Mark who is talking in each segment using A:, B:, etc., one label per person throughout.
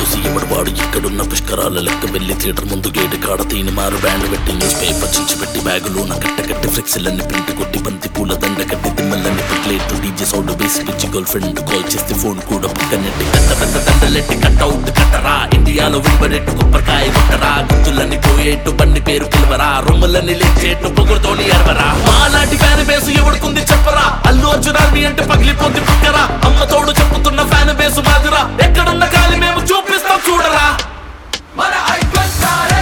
A: చూసి ఎవడు వాడు ఇక్కడున్న పుష్కరాల లెక్క వెళ్ళి థియేటర్ ముందు గేటు కాడ తీని మారు బ్యాండ్ పెట్టి న్యూస్ పేపర్ చించి పెట్టి బ్యాగులో నా కట్ట కట్టి ఫ్లెక్సీలన్నీ ప్రింట్ కొట్టి బంతి పూల దండ కట్టి దిమ్మలన్నీ ప్లేట్ డీజే సౌండ్ బేసి పిచ్చి గర్ల్ ఫ్రెండ్ కాల్ చేస్తే ఫోన్ కూడా పక్కనెట్టి కట్ట పెద్ద దండలెట్టి కట్ అవుట్ కట్టరా ఇండియాలో విలువరెట్టు కొబ్బరికాయ కొట్టరా గుర్తులన్నీ పోయేట్టు బండి పేరు పిలవరా రొమ్ములన్నీ లేచేట్టు పొగుడుతోని ఎరవరా మాలాంటి ఫ్యాన్ బేసు ఎవడుకుంది చెప్పరా అల్లు అర్జున్ ఆర్మీ అంటే పగిలిపోతే పక్కరా అమ్మ తోడు చెప్పుతున్న ఫ్యాన్ బేసు మాదిరా ఎక్కడున్న కాలి మేము చూపిస్తాం చూడరా
B: మన ఐకాన్ స్టారే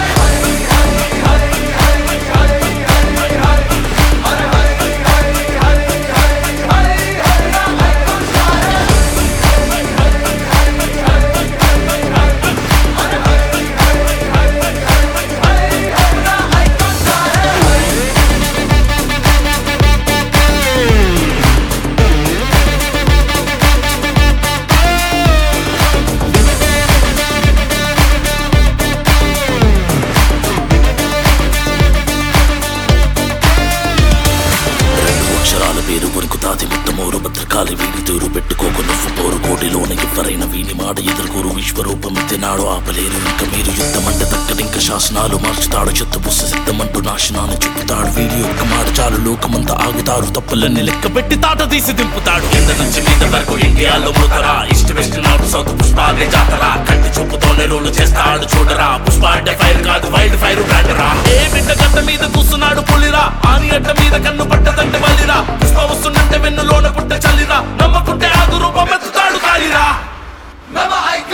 A: రెండు అక్షరాల పేరు వరకు తాతి ముత్తమోరు భద్రకాలి వీడి తూరు పెట్టుకోకు నువ్వు పోరు కోటిలోన ఎవరైన వీని మాట ఎదుర్కోరు విశ్వరూపం నాడు ఆపలేరు ఇంక మీరు యుద్ధమంటే తక్కడింక శాసనాలు మార్చుతాడు చెత్త బుస్స సిద్ధమంటూ నాశనాన్ని చూపుతాడు వీడి యొక్క మాట చాలు లోకమంతా ఆగుతారు తప్పులన్నీ లెక్క పెట్టి తాట తీసి దింపుతాడు కింద నుంచి మీద వరకు ఇండియాలో మూతరా ఇష్ట వెస్ట్ నాడు సౌత్ పుష్పాదే జాతరా కంటి చూపుతోనే రోడ్లు చేస్తాడు చూడరా పుష్ప అంటే ఫైర్ కాదు వైల్డ్ ఫైర్ బ్రాండరా ఏ బిడ్డ గడ్డ మీద కూస్తున్నాడు పులిరా ఆని అడ్డ మీద కన్ను పట్టదంటే వల్లిరా పుష్ప వస్తుందంటే వెన్నులోన పుట్ట చల్లిరా నమ్మకుంటే ఆదు రూపం ఎత్తుతాడు కాలిరా
B: Mama, I